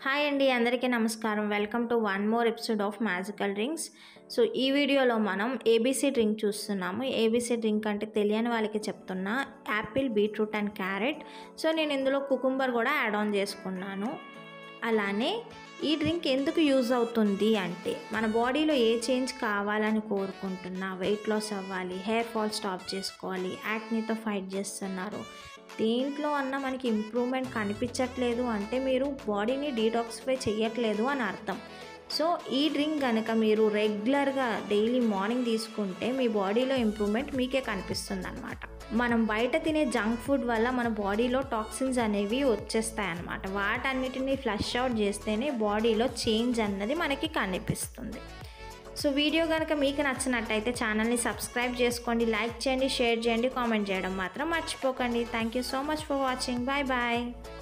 hi అండి అందరికీ నమస్కారం welcome to one more episode of magical drinks so ఈ వీడియోలో మనం ఏబీసీ డ్రింక్ చూస్తున్నాము ఏబీసీ డ్రింక్ అంటే తెలియని వాళ్ళకి చెప్తున్నా apple beetroot and carrot so నేను ఇందులో కుకుంబర్ కూడా యాడ్ ఆన్ చేసుకున్నాను అలానే ఈ డ్రింక్ ఎందుకు యూజ్ అవుతుంది అంటే మన బాడీలో ఏ చేంజ్ కావాలని కోరుకుంటున్నా వెయిట్ లాస్ అవ్వాలి హెయిర్ ఫాల్ స్టాప్ చేసుకోవాలి యాక్నీతో ఫైట్ చేస్తున్నారు దేంట్లో అన్న మనకి ఇంప్రూవ్మెంట్ కనిపించట్లేదు అంటే మీరు బాడీని డీటాక్సిఫై చేయట్లేదు అని అర్థం సో ఈ డ్రింక్ కనుక మీరు రెగ్యులర్గా డైలీ మార్నింగ్ తీసుకుంటే మీ బాడీలో ఇంప్రూవ్మెంట్ మీకే కనిపిస్తుంది అనమాట మనం బయట తినే జంక్ ఫుడ్ వల్ల మన బాడీలో టాక్సిన్స్ అనేవి వచ్చేస్తాయి అన్నమాట వాటన్నిటిని ఫ్లష్ అవుట్ చేస్తేనే బాడీలో చేంజ్ అన్నది మనకి కనిపిస్తుంది సో వీడియో కనుక మీకు నచ్చినట్టయితే ఛానల్ని సబ్స్క్రైబ్ చేసుకోండి లైక్ చేయండి షేర్ చేయండి కామెంట్ చేయడం మాత్రం మర్చిపోకండి thank you so much for watching bye bye